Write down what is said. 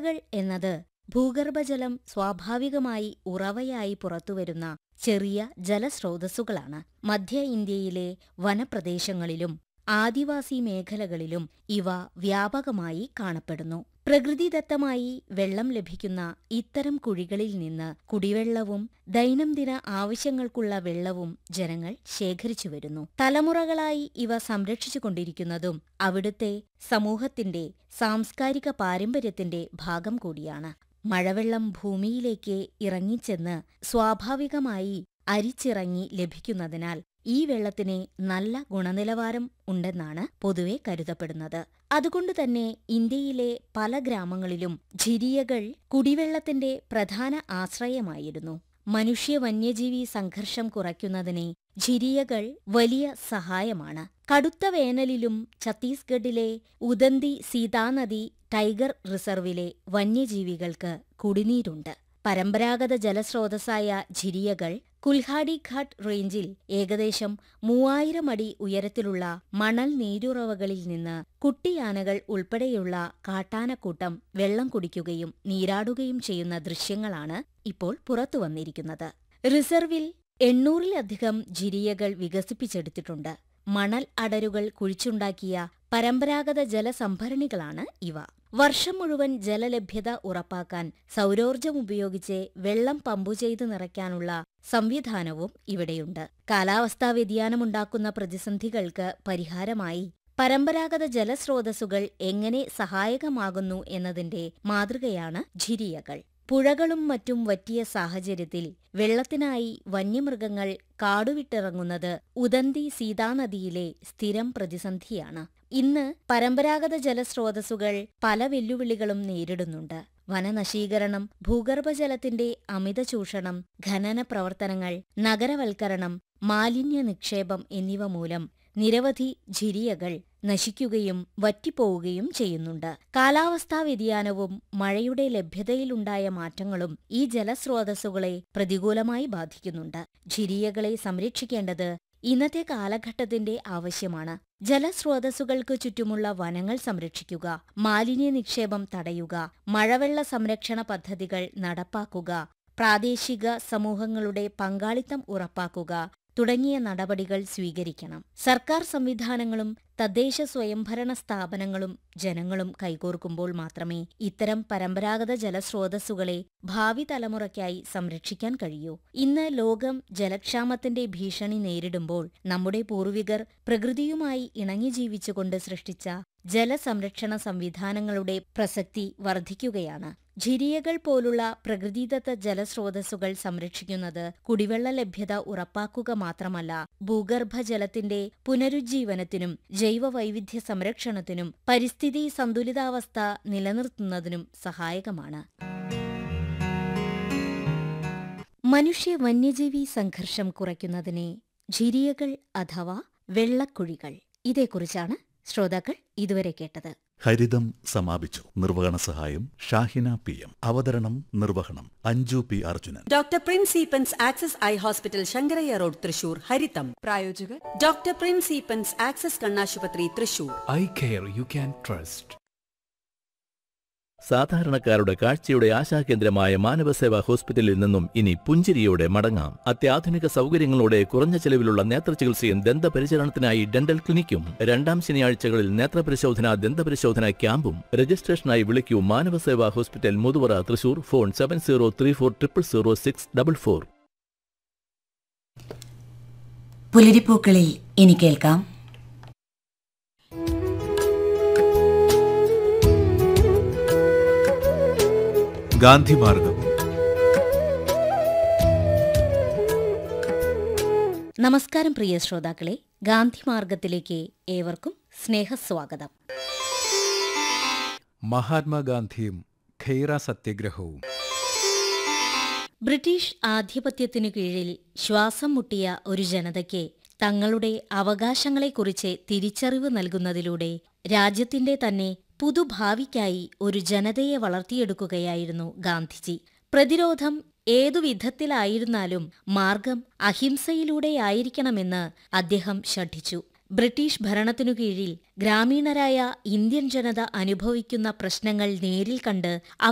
ഝിരിയകൾ എന്നത് ഭൂഗർഭജലം സ്വാഭാവികമായി ഉറവയായി പുറത്തുവരുന്ന ചെറിയ ജലസ്രോതസ്സുകളാണ് മധ്യ ഇന്ത്യയിലെ വനപ്രദേശങ്ങളിലും ആദിവാസി മേഖലകളിലും ഇവ വ്യാപകമായി കാണപ്പെടുന്നു പ്രകൃതിദത്തമായി വെള്ളം ലഭിക്കുന്ന ഇത്തരം കുഴികളിൽ നിന്ന് കുടിവെള്ളവും ദൈനംദിന ആവശ്യങ്ങൾക്കുള്ള വെള്ളവും ജനങ്ങൾ ശേഖരിച്ചു വരുന്നു തലമുറകളായി ഇവ സംരക്ഷിച്ചുകൊണ്ടിരിക്കുന്നതും അവിടുത്തെ സമൂഹത്തിന്റെ സാംസ്കാരിക പാരമ്പര്യത്തിന്റെ ഭാഗം കൂടിയാണ് മഴവെള്ളം ഭൂമിയിലേക്ക് ഇറങ്ങിച്ചെന്ന് സ്വാഭാവികമായി അരിച്ചിറങ്ങി ലഭിക്കുന്നതിനാൽ ഈ വെള്ളത്തിന് നല്ല ഗുണനിലവാരം ഉണ്ടെന്നാണ് പൊതുവെ കരുതപ്പെടുന്നത് അതുകൊണ്ടുതന്നെ ഇന്ത്യയിലെ പല ഗ്രാമങ്ങളിലും ഝിരിയകൾ കുടിവെള്ളത്തിന്റെ പ്രധാന ആശ്രയമായിരുന്നു മനുഷ്യ വന്യജീവി സംഘർഷം കുറയ്ക്കുന്നതിന് ഝിരിയകൾ വലിയ സഹായമാണ് കടുത്ത വേനലിലും ഛത്തീസ്ഗഡിലെ ഉദന്തി സീതാനദി ടൈഗർ റിസർവിലെ വന്യജീവികൾക്ക് കുടിനീരുണ്ട് പരമ്പരാഗത ജലസ്രോതസ്സായ ഝിരിയകൾ കുൽഹാഡി ഘാട്ട് റേഞ്ചിൽ ഏകദേശം മൂവായിരം അടി ഉയരത്തിലുള്ള മണൽ നീരുറവകളിൽ നിന്ന് കുട്ടിയാനകൾ ഉൾപ്പെടെയുള്ള കാട്ടാനക്കൂട്ടം വെള്ളം കുടിക്കുകയും നീരാടുകയും ചെയ്യുന്ന ദൃശ്യങ്ങളാണ് ഇപ്പോൾ പുറത്തുവന്നിരിക്കുന്നത് റിസർവിൽ എണ്ണൂറിലധികം ജിരിയകൾ വികസിപ്പിച്ചെടുത്തിട്ടുണ്ട് മണൽ അടരുകൾ കുഴിച്ചുണ്ടാക്കിയ പരമ്പരാഗത ജലസംഭരണികളാണ് ഇവ വർഷം മുഴുവൻ ജലലഭ്യത ഉറപ്പാക്കാൻ സൗരോർജ്ജം ഉപയോഗിച്ച് വെള്ളം പമ്പു ചെയ്ത് നിറയ്ക്കാനുള്ള സംവിധാനവും ഇവിടെയുണ്ട് കാലാവസ്ഥാ വ്യതിയാനമുണ്ടാക്കുന്ന പ്രതിസന്ധികൾക്ക് പരിഹാരമായി പരമ്പരാഗത ജലസ്രോതസ്സുകൾ എങ്ങനെ സഹായകമാകുന്നു എന്നതിന്റെ മാതൃകയാണ് ഝിരിയകൾ പുഴകളും മറ്റും വറ്റിയ സാഹചര്യത്തിൽ വെള്ളത്തിനായി വന്യമൃഗങ്ങൾ കാടുവിട്ടിറങ്ങുന്നത് ഉദന്തി സീതാനദിയിലെ സ്ഥിരം പ്രതിസന്ധിയാണ് ഇന്ന് പരമ്പരാഗത ജലസ്രോതസ്സുകൾ പല വെല്ലുവിളികളും നേരിടുന്നുണ്ട് വനനശീകരണം ഭൂഗർഭജലത്തിന്റെ അമിത ചൂഷണം ഖനന പ്രവർത്തനങ്ങൾ നഗരവൽക്കരണം മാലിന്യ നിക്ഷേപം എന്നിവ മൂലം നിരവധി ഝിരിയകൾ നശിക്കുകയും വറ്റിപ്പോവുകയും ചെയ്യുന്നുണ്ട് കാലാവസ്ഥാ വ്യതിയാനവും മഴയുടെ ലഭ്യതയിലുണ്ടായ മാറ്റങ്ങളും ഈ ജലസ്രോതസ്സുകളെ പ്രതികൂലമായി ബാധിക്കുന്നുണ്ട് ഝിരിയകളെ സംരക്ഷിക്കേണ്ടത് ഇന്നത്തെ കാലഘട്ടത്തിന്റെ ആവശ്യമാണ് ജലസ്രോതസ്സുകൾക്ക് ചുറ്റുമുള്ള വനങ്ങൾ സംരക്ഷിക്കുക മാലിന്യ നിക്ഷേപം തടയുക മഴവെള്ള സംരക്ഷണ പദ്ധതികൾ നടപ്പാക്കുക പ്രാദേശിക സമൂഹങ്ങളുടെ പങ്കാളിത്തം ഉറപ്പാക്കുക തുടങ്ങിയ നടപടികൾ സ്വീകരിക്കണം സർക്കാർ സംവിധാനങ്ങളും തദ്ദേശ സ്വയംഭരണ സ്ഥാപനങ്ങളും ജനങ്ങളും കൈകോർക്കുമ്പോൾ മാത്രമേ ഇത്തരം പരമ്പരാഗത ജലസ്രോതസ്സുകളെ ഭാവി തലമുറയ്ക്കായി സംരക്ഷിക്കാൻ കഴിയൂ ഇന്ന് ലോകം ജലക്ഷാമത്തിന്റെ ഭീഷണി നേരിടുമ്പോൾ നമ്മുടെ പൂർവികർ പ്രകൃതിയുമായി ഇണങ്ങി ജീവിച്ചുകൊണ്ട് സൃഷ്ടിച്ച ജലസംരക്ഷണ സംവിധാനങ്ങളുടെ പ്രസക്തി വർദ്ധിക്കുകയാണ് ഝിരിയകൾ പോലുള്ള പ്രകൃതിദത്ത ജലസ്രോതസ്സുകൾ സംരക്ഷിക്കുന്നത് കുടിവെള്ള ലഭ്യത ഉറപ്പാക്കുക മാത്രമല്ല ഭൂഗർഭജലത്തിന്റെ പുനരുജ്ജീവനത്തിനും ജൈവവൈവിധ്യ സംരക്ഷണത്തിനും പരിസ്ഥിതി സന്തുലിതാവസ്ഥ നിലനിർത്തുന്നതിനും സഹായകമാണ് മനുഷ്യ വന്യജീവി സംഘർഷം കുറയ്ക്കുന്നതിനെ ഝിരിയകൾ അഥവാ വെള്ളക്കുഴികൾ ഇതേക്കുറിച്ചാണ് ശ്രോതാക്കൾ ഇതുവരെ കേട്ടത് ഹരിതം സമാപിച്ചു നിർവഹണ സഹായം ഷാഹിന പി എം അവതരണം നിർവഹണം Anju P Arjunan doctor Prince Eappen's access eye hospital Sankarayya road Thrissur ഹരിതം പ്രായോജകർ ഡോക്ടർ പ്രിൻസ് ഈപ്പൻസ് ആക്സസ് കണ്ണാശുപത്രി Thrissur eye care you can trust സാധാരണക്കാരുടെ കാഴ്ചയുടെ ആശാകേന്ദ്രമായ മാനവസേവാ ഹോസ്പിറ്റലിൽ നിന്നും ഇനി പുഞ്ചിരിയോടെ മടങ്ങാം അത്യാധുനിക സൗകര്യങ്ങളോടെ കുറഞ്ഞ ചെലവിലുള്ള നേത്രചികിത്സയും ദന്തപരിചരണത്തിനായി ഡെന്റൽ ക്ലിനിക്കും രണ്ടാം ശനിയാഴ്ചകളിൽ നേത്രപരിശോധന ദന്തപരിശോധന ക്യാമ്പും രജിസ്ട്രേഷനായി വിളിക്കൂ Manavaseva hospital Muthuvara Thrissur phone seven zero three four triple zero six double four പുലരിപ്പൂക്കളിൽ ഇനി കേൾക്കാം ഗാന്ധിമാർഗം നമസ്കാരം പ്രിയ ശ്രോതാക്കളെ ഗാന്ധിമാർഗത്തിലേക്ക് ഏവർക്കും സ്നേഹസ്വാഗതം മഹാത്മാഗാന്ധിയും ഖൈറ സത്യഗ്രഹവും ബ്രിട്ടീഷ് ആധിപത്യത്തിനു കീഴിൽ ശ്വാസം മുട്ടിയ ഒരു ജനതയ്ക്ക് തങ്ങളുടെ അവകാശങ്ങളെക്കുറിച്ച് തിരിച്ചറിവ് നൽകുന്നതിലൂടെ രാജ്യത്തിന്റെ തന്നെ പുതുഭാവിക്കായി ഒരു ജനതയെ വളർത്തിയെടുക്കുകയായിരുന്നു ഗാന്ധിജി പ്രതിരോധം ഏതു വിധത്തിലായിരുന്നാലും മാർഗം അഹിംസയിലൂടെയായിരിക്കണമെന്ന് അദ്ദേഹം ശഠിച്ചു ബ്രിട്ടീഷ് ഭരണത്തിനു കീഴിൽ ഗ്രാമീണരായ ഇന്ത്യൻ ജനത അനുഭവിക്കുന്ന പ്രശ്നങ്ങൾ നേരിൽ കണ്ട്